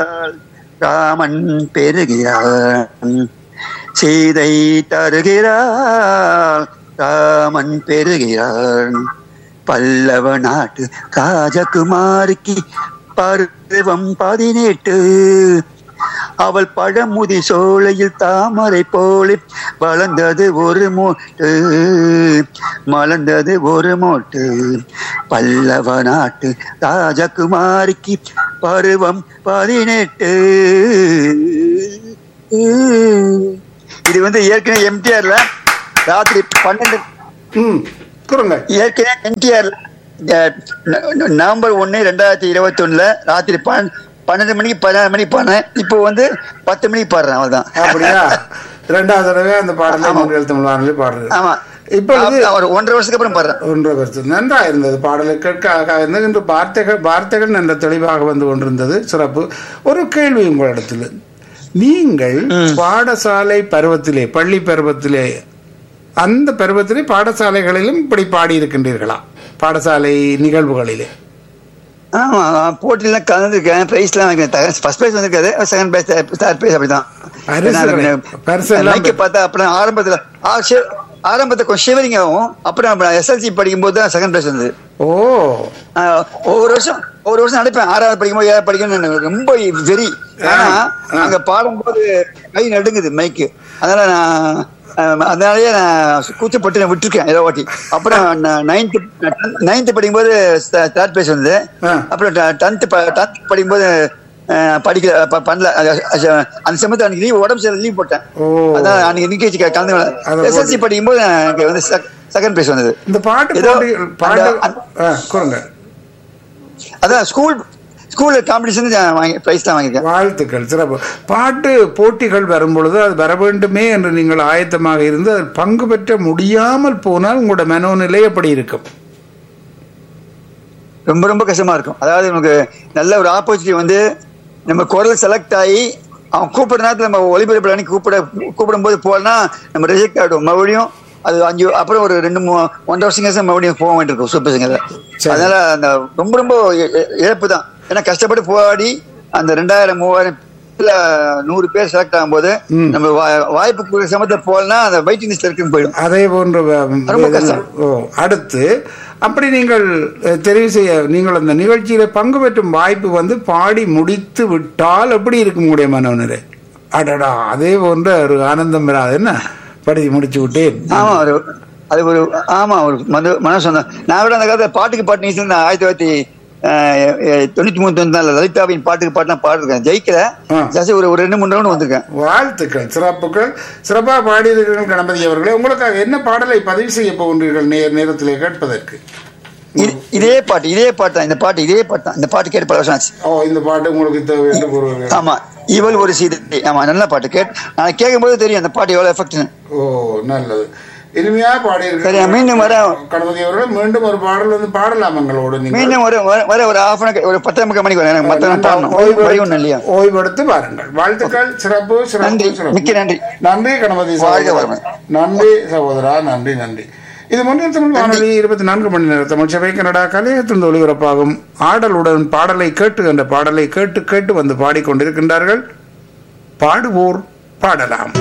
பெறுகிறாள் ராமன் பெறுகிறான் சீதை தருகிறாள் ராமன் பெறுகிறான் பல்லவ நாட்டு ராஜகுமாரிக்கு பருவம் பதினெட்டு அவள் பழமுதி சோலையில் தாமரை போல வளர்ந்தது ஒரு மோட்டு மலர்ந்தது ஒரு மோட்டு பல்லவ நாட்டு ராஜகுமாரிக்கு பருவம் பதினெட்டு இது வந்து ஏற்கனவே எம்டிஆர்ல ராத்திரி பன்னெண்டு ம் கூறுங்க ஏற்கனவே என்டிஆர் நவம்பர் ஒன்னு ரெண்டாயிரத்தி இருபத்தி ஒண்ணுல ராத்திரி பன்- பன்னெண்டு மணிக்கு பதினாறு மணிக்கு பாடினேன் இப்போ வந்து பத்து மணிக்கு பாடுறேன் அவ்வளவுதான் அப்படியா இரண்டாவது தடவை அந்த பாடலை மூன்றில் தமிழ் வானொலி பாடுறது ஆமா இப்பொழுது ஆ, ஒரு ஒன்றரை வருஷத்துக்கு அப்புறம் பாடுறேன் ஒன்றரை வருஷம் நன்றாக இருந்தது பாடலை கேட்க அழகாக இருந்தது இன்று வார்த்தைகள் வார்த்தைகள் நல்ல தெளிவாக வந்து கொண்டிருந்தது சிறப்பு ஒரு கேள்வி உங்களிடத்தில் நீங்கள் பாடசாலை பருவத்திலே பள்ளி பருவத்திலே அந்த பருவத்திலே பாடசாலைகளிலும் இப்படி பாடி இருக்கின்றீர்களா பாடசாலை நிகழ்வுகளிலே ஆமா நான் போட்டியில கலந்துருக்கேன் பிரைஸ்லாம் வாங்கிருக்கேன் ஃபர்ஸ்ட் பிரைஸ் வந்திருக்காது செகண்ட் பிரைஸ் தேர்ட் பிரைஸ் அப்படிதான் பரிசு பரிசு எல்லாம் மைக்கை பார்த்தா அப்புறம் ஆரம்பத்துல ஆ, ஷி- ஆரம்பத்துல கொஞ்சம் ஷிவரிங் ஆகும் அப்புறம் எஸ்எல்சி படிக்கும்போது தான் செகண்ட் பிரைஸ் வந்தது ஓ ஆஹ் ஒவ்வொரு வருஷம் ஒவ்வொரு வருஷம் நடிப்பேன் ஆறாவது படிக்கும்போது ஏழாவது படிக்கணும்னு எனக்கு ரொம்ப வெறி ஆனா ஆ. அங்க பாடும்போது கை நடுங்குது மைக்கு அதனால நான் ஆஹ் அதனாலயே நான் கூச்சப்பட்டு நான் விட்டுருக்கேன் ஏதோ வாட்டி அப்புறம் நைன்த் நைன்த் படிக்கும்போது தேர்ட் பிளேஸ் வந்தது ஆ. அப்புறம் டென்த் டென்த் படிக்கும்போது ஆஹ் படிக்கல ப- பண்ணல அது- அது- அந்த சமயத்துல அன்னைக்கு லீவ் உடம்பு சரியில்லை லீவ் போட்டேன் ஓ. அதான் அன்னைக்கு நிகழ்ச்சி கலந்து அதை எஸ்எல்சி படிக்கும்போது எனக்கு வந்து செகண்ட் பிளேஸ் வந்தது இந்த பாட்டு ஏதோ போட்டிகள் பாட்டு அந்த- ஆ, கூறுங்க அதான் ஸ்கூல் ஸ்கூல் காம்படிஷன் வாங்கி பிரைஸ் தான் வாங்கியிருக்கேன் வாழ்த்துக்கள் சிறப்பு பாட்டு போட்டிகள் வரும்பொழுது அது வர வேண்டுமே என்று நீங்கள் ஆயத்தமாக இருந்து அதில் பங்கு பெற்ற முடியாமல் போனால் உங்களோட மனோநிலை எப்படி இருக்கும் ரொம்ப ரொம்ப கஷ்டமா இருக்கும் அதாவது நமக்கு நல்ல ஒரு ஆப்பர்ச்சுனிட்டி வந்து நம்ம குரல் செலக்ட் ஆகி அவன் கூப்பிடுற நேரத்துல நம்ம ஒளிபரப்பு அன்னைக்கு கூப்பிட கூப்பிடும்போது போனா நம்ம ரிஜெக்ட் ஆகிடும் மறுபடியும் அது அஞ்சு அப்புறம் ஒரு ரெண்டு மூணு ஒன்றரை வருஷம் கழிச்சு மறுபடியும் போக வேண்டியிருக்கும் சூப்பர் சிங்கர்ல சரி. அதனால அந்த ரொம்ப ரொம்ப இ- இ- இழப்பு தான் ஏன்னா கஷ்டப்பட்டு போராடி அந்த ரெண்டாயிரம் மூவாயிரம் இல்ல நூறு பேர் செலக்ட் ஆகும்போது ம். நம்ம வா- வாய்ப்பு கொடுக்குற சமயத்துல போகலன்னா அந்த வெயிட்டிங் லிஸ்ட் இருக்குன்னு போயிடும் அதே போன்ற வ- ரொம்ப வேதனை- கஷ்டம். ஓ அடுத்து அப்படி நீங்கள் அஹ், தெரிவு செய்ய நீங்கள் அந்த நிகழ்ச்சியில பங்கு பெற்றும் வாய்ப்பு வந்து பாடி முடித்து விட்டால் எப்படி இருக்கும் உங்களுடைய மனோநிலை அடடா அதே போன்ற ஒரு ஆனந்தம் வராது என்ன படித்து முடிச்சு விட்டேன் ஆமா ஒரு அது ஒரு ஆமா ஒரு மன மன சொந்தம் நான் விட அந்த காலத்துல பாட்டுக்கு பாட்டு நீ நான் ஆயிரத்தி தொள்ளாயிரத்தி அஹ், எ- தொண்ணூத்தி மூணு தொண்ணூத்தி நாலு லலிதாவின் பாட்டுக்கு பாட்டு நான் பாடிருக்கேன் ஜெயிக்கல ஆ. ஜாஸ்தி ஒரு ஒரு ரெண்டு மூணு ரவுண்ட் வந்திருக்கேன் வாழ்த்துக்கள் சிறப்புகள் சிறப்பாக பாடியிருக்கிறீர்கள் கணபதி அவர்களே உங்களுக்காக என்ன பாடலை பதிவு செய்ய போகின்றீர்கள் நேர் நேரத்திலே கேட்பதற்கு இது- இதே பாட்டு இதே பாட்டு தான் இந்த பாட்டு இதே பாட்டு தான் இந்த பாட்டு கேட்டு பல வருஷம் ஆச்சு ஓ இந்த பாட்டு உங்களுக்கு தேவை என்று கூறுவீர்கள் ஆமா இவள் ஒரு சீதை ஆமா நல்ல பாட்டு கேட் நான் கேட்கும்போது தெரியும் அந்த பாட்டு எவ்வளவு எஃபெக்ட்னு ஓ நல்லது இனிமையா பாடியிருக்கிறீர்கள் சரியா, மீண்டும் வரேன். கணபதி அவர்கள் மீண்டும் ஒரு பாடல் வந்து பாடலாம் எங்களோடு நீங்கள் மீண்டும் ஒரு வர- வர ஒரு ஹாஃப் அன் ஒரு பத்தே முக்கால் மணிக்கு வரேன் எனக்கு மத்த பாடணும் வழி ஒண்ணும் இல்லையா ஓய்வெடுத்து பாருங்கள் வாழ்த்துக்கள் சிறப்பு சிறப்பு நன்றி. சிறப்பு மிக்க நன்றி. நன்றி கணபதி வாழ்க சகோதரா. வளமுடன். நன்றி சகோதரா நன்றி நன்றி இது முன்னில் தமிழ் வானொலி இருபத்தி நான்கு மணி நேர தமிழ் சபை கனடா கலையத்திலிருந்து ஒளிபரப்பாகும் ஆடலுடன் பாடலை கேட்டு என்ற பாடலை கேட்டு கேட்டு வந்து பாடிக்கொண்டிருக்கின்றார்கள் பாடுவோர் பாடலாம்